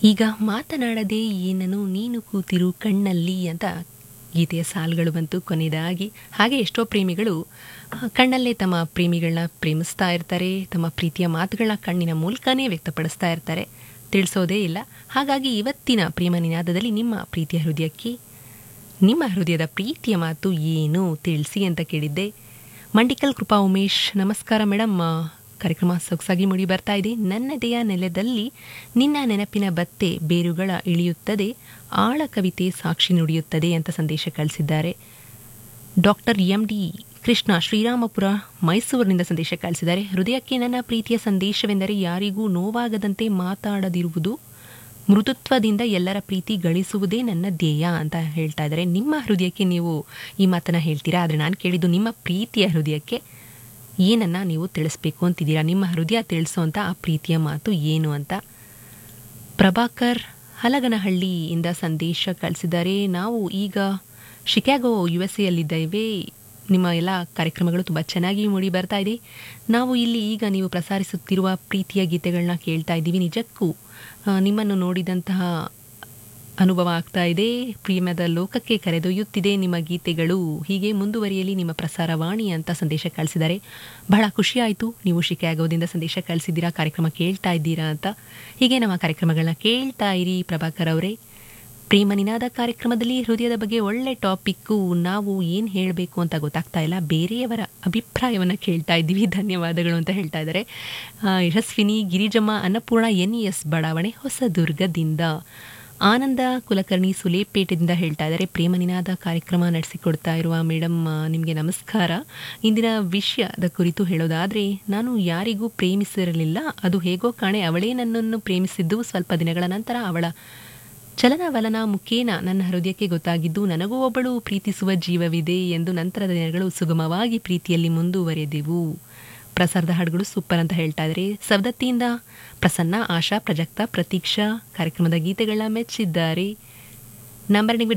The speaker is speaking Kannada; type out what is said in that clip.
ಈಗ ಮಾತನಾಡದೆ ಏನನು ನೀನು ಕೂತಿರು ಕಣ್ಣಲ್ಲಿ ಅಂತ ಗೀತೆಯ ಸಾಲುಗಳು ಬಂತು ಕೊನೆಯದಾಗಿ ಹಾಗೆ ಎಷ್ಟೋ ಪ್ರೇಮಿಗಳು ಆ, ಕಣ್ಣಲ್ಲೇ ತಮ್ಮ ಪ್ರೇಮಿಗಳನ್ನ ಪ್ರೇಮಿಸ್ತಾ ಇರ್ತಾರೆ ತಮ್ಮ ಪ್ರೀತಿಯ ಮಾತುಗಳನ್ನ ಕಣ್ಣಿನ ಮೂಲಕನೇ ವ್ಯಕ್ತಪಡಿಸ್ತಾ ಇರ್ತಾರೆ ತಿಳಿಸೋದೇ ಇಲ್ಲ ಹಾಗಾಗಿ ಇವತ್ತಿನ ಪ್ರೇಮ ನಿನಾದದಲ್ಲಿ ನಿಮ್ಮ ಪ್ರೀತಿಯ ಹೃದಯಕ್ಕೆ ನಿಮ್ಮ ಹೃದಯದ ಪ್ರೀತಿಯ ಮಾತು ಏನು ತಿಳಿಸಿ ಅಂತ ಕೇಳಿದ್ದೆ ಮಂಡಿಕಲ್ ಕೃಪಾ ಉಮೇಶ್ ನಮಸ್ಕಾರ ಮೇಡಮ್ ಆ, ಕಾರ್ಯಕ್ರಮ ಸೊಗಸಾಗಿ ಮುಡಿ ಬರ್ತಾ ಇದೆ ನನ್ನದೆಯ ನೆಲದಲ್ಲಿ ನಿನ್ನ ನೆನಪಿನ ಬತ್ತೆ ಬೇರುಗಳ ಇಳಿಯುತ್ತದೆ ಆಳ ಕವಿತೆ ಸಾಕ್ಷಿ ನುಡಿಯುತ್ತದೆ ಅಂತ ಸಂದೇಶ ಕಳಿಸಿದ್ದಾರೆ doctor M D Krishna Srirampura ಮೈಸೂರಿನಿಂದ ಸಂದೇಶ ಕಳಿಸಿದ್ದಾರೆ ಹೃದಯಕ್ಕೆ ನನ್ನ ಪ್ರೀತಿಯ ಸಂದೇಶವೆಂದರೆ ಯಾರಿಗೂ ನೋವಾಗದಂತೆ ಮಾತಾಡದಿರುವುದು ಮೃದುತ್ವದಿಂದ ಎಲ್ಲರ ಪ್ರೀತಿ ಗಳಿಸುವುದೇ ನನ್ನ ಧ್ಯೇಯ ಅಂತ ಹೇಳ್ತಾ ಇದ್ದಾರೆ ನಿಮ್ಮ ಹೃದಯಕ್ಕೆ ನೀವು ಈ ಮಾತನ್ನ ಹೇಳ್ತೀರಾ ಆದರೆ ನಾನು ಕೇಳಿದ್ದು ನಿಮ್ಮ ಪ್ರೀತಿಯ ಹೃದಯಕ್ಕೆ ಏನನ್ನ ನೀವು ತಿಳಿಸ್ಬೇಕು ಅಂತಿದ್ದೀರಾ ನಿಮ್ಮ ಹೃದಯ ತಿಳಿಸೋಂಥ ಆ ಪ್ರೀತಿಯ ಮಾತು ಏನು ಅಂತ ಪ್ರಭಾಕರ್ ಹಲಗನಹಳ್ಳಿಯಿಂದ ಸಂದೇಶ ಕಳಿಸಿದ್ದಾರೆ ನಾವು ಈಗ ಶಿಕಾಗೋ ಯು ಎಸ್ ಎಲ್ಲಿದ್ದೇವೆ ನಿಮ್ಮ ಎಲ್ಲ ಕಾರ್ಯಕ್ರಮಗಳು ತುಂಬ ಚೆನ್ನಾಗಿ ಮೂಡಿ ಬರ್ತಾ ಇದೆ ನಾವು ಇಲ್ಲಿ ಈಗ ನೀವು ಪ್ರಸಾರಿಸುತ್ತಿರುವ ಪ್ರೀತಿಯ ಗೀತೆಗಳನ್ನ ಕೇಳ್ತಾ ಇದ್ದೀವಿ ನಿಜಕ್ಕೂ ಆ, ನಿಮ್ಮನ್ನು ನೋಡಿದಂತಹ ಅನುಭವ ಆಗ್ತಾ ಇದೆ ಪ್ರೇಮದ ಲೋಕಕ್ಕೆ ಕರೆದೊಯ್ಯುತ್ತಿದೆ ನಿಮ್ಮ ಗೀತೆಗಳು ಹೀಗೆ ಮುಂದುವರಿಯಲಿ ನಿಮ್ಮ ಪ್ರಸಾರವಾಣಿ ಅಂತ ಸಂದೇಶ ಕಳಿಸಿದ್ದಾರೆ ಬಹಳ ಖುಷಿಯಾಯಿತು ನೀವು ಶಿಕಾಗೋದಿಂದ ಸಂದೇಶ ಕಳಿಸಿದ್ದೀರಾ ಕಾರ್ಯಕ್ರಮ ಕೇಳ್ತಾ ಇದ್ದೀರಾ ಅಂತ ಹೀಗೆ ನಮ್ಮ ಕಾರ್ಯಕ್ರಮಗಳನ್ನ ಕೇಳ್ತಾ ಇರಿ ಪ್ರಭಾಕರ್ ಅವರೇ ಪ್ರೇಮ ನಿನಾದ ಕಾರ್ಯಕ್ರಮದಲ್ಲಿ ಹೃದಯದ ಬಗ್ಗೆ ಒಳ್ಳೆ ಟಾಪಿಕ್ಕು ನಾವು ಏನು ಹೇಳಬೇಕು ಅಂತ ಗೊತ್ತಾಗ್ತಾ ಇಲ್ಲ ಬೇರೆಯವರ ಅಭಿಪ್ರಾಯವನ್ನು ಕೇಳ್ತಾ ಇದ್ದೀವಿ ಧನ್ಯವಾದಗಳು ಅಂತ ಹೇಳ್ತಾ ಇದ್ದಾರೆ ಆ, Yashaswini Girijamma Annapoorna N E S ಬಡಾವಣೆ ಹೊಸದುರ್ಗದಿಂದ ಆನಂದ ಕುಲಕರ್ಣಿ ಸುಲೇಪೇಟದಿಂದ ಹೇಳ್ತಾ ಇದ್ದಾರೆ ಪ್ರೇಮ ನಿನಾದ ಕಾರ್ಯಕ್ರಮ ನಡೆಸಿಕೊಡ್ತಾ ಇರುವ ಮೇಡಮ್ ನಿಮಗೆ ನಮಸ್ಕಾರ ಇಂದಿನ ವಿಷಯದ ಕುರಿತು ಹೇಳೋದಾದರೆ ನಾನು ಯಾರಿಗೂ ಪ್ರೇಮಿಸಿರಲಿಲ್ಲ ಅದು ಹೇಗೋ ಕಾಣೆ ಅವಳೇ ನನ್ನನ್ನು ಪ್ರೇಮಿಸಿದ್ದು ಸ್ವಲ್ಪ ದಿನಗಳ ನಂತರ ಅವಳ ಚಲನವಲನ ಮುಖೇನ ನನ್ನ ಹೃದಯಕ್ಕೆ ಗೊತ್ತಾಗಿದ್ದು ನನಗೂ ಒಬ್ಬಳು ಪ್ರೀತಿಸುವ ಜೀವವಿದೆ ಎಂದು ನಂತರದ ದಿನಗಳು ಸುಗಮವಾಗಿ ಪ್ರೀತಿಯಲ್ಲಿ ಮುಂದುವರೆದೆವು ಪ್ರಸಾರದ ಹಾಡುಗಳು ಸೂಪರ್ ಅಂತ ಹೇಳ್ತಾ ಇದ್ದಾರೆ ಸವದತ್ತಿಯಿಂದ ಪ್ರಸನ್ನ ಆಶಾ ಪ್ರಜಕ್ತ ಪ್ರತೀಕ್ಷಾ ಕಾರ್ಯಕ್ರಮದ ಗೀತೆಗಳನ್ನ ಮೆಚ್ಚಿದ್ದಾರೆ ನಂಬರ್ ನಿಮಗೆ